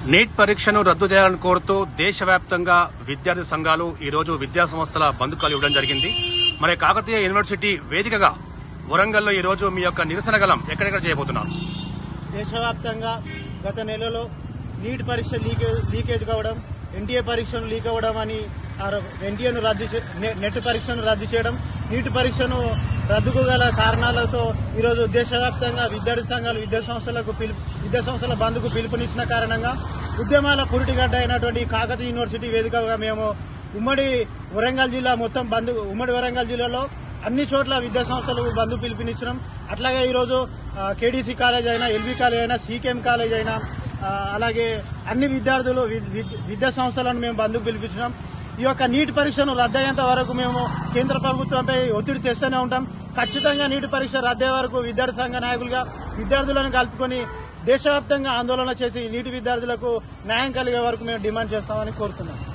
neat పరీక్షను రద్దు చేయాలని కోరుతూ దేశవ్యాప్తంగా విద్యార్థి సంఘాలు ఈ రోజు విద్యా సంస్థల బంధుకాలు ఇవ్వడం జరిగింది మరి కాకతీయ యూనివర్సిటీ వేదికగా వరంగల్లో ఈ రోజు మీ యొక్క నిరసన గలం ఎక్కడెక్కడ చేయబోతున్నారు దేశవ్యాప్తంగా గత నెలలో నీట్ పరీక్ష లీకే లీకేజ్ కావడం ఎన్టీఏ పరీక్షను లీక్ అవ్వడం అని ఎన్టీఏను రద్దు చే- నె- నెట్ పరీక్షను రద్దు చేయడం నీట్ పరీక్షను రద్దుకు గల కారణాలతో ఈరోజు దేశవ్యాప్తంగా విద్యార్థి సంఘాలు విద్యా సంస్థలకు పిలుపు విద్యా సంస్థల బంద్కు పిలుపునిచ్చిన కారణంగా ఉద్యమాల పురిటిగడ్డ అయినటువంటి కాకతీయ యూనివర్సిటీ వేదికగా మేము ఉమ్మడి వరంగల్ జిల్లా మొత్తం బంద్ ఉమ్మడి వరంగల్ జిల్లాలో అన్ని చోట్ల విద్యా సంస్థలు బంధు పిలుపునిచ్చినాం అట్లాగే ఈరోజు కేడీసీ కాలేజ్ అయినా ఎల్బీ కాలేజ్ అయినా సీకేఎం కాలేజ్ అయినా ఆ, అలాగే అన్ని విద్యార్థులు వి- వి- విద్యా సంస్థలను మేము బంధుకు పిలిపించినాం ఈ యొక్క నీటి పరీక్షను రద్దయ్యేంత వరకు మేము కేంద్ర ప్రభుత్వంపై ఒత్తిడి తెస్తూనే ఉంటాం ఖచ్చితంగా నీటి పరీక్ష రద్దయ్యే వరకు విద్యార్థి సంఘ నాయకులుగా విద్యార్థులను కలుపుకొని దేశవ్యాప్తంగా ఆందోళన చేసి నీటి విద్యార్థులకు న్యాయం కలిగే వరకు మేము డిమాండ్ చేస్తామని కోరుతున్నాం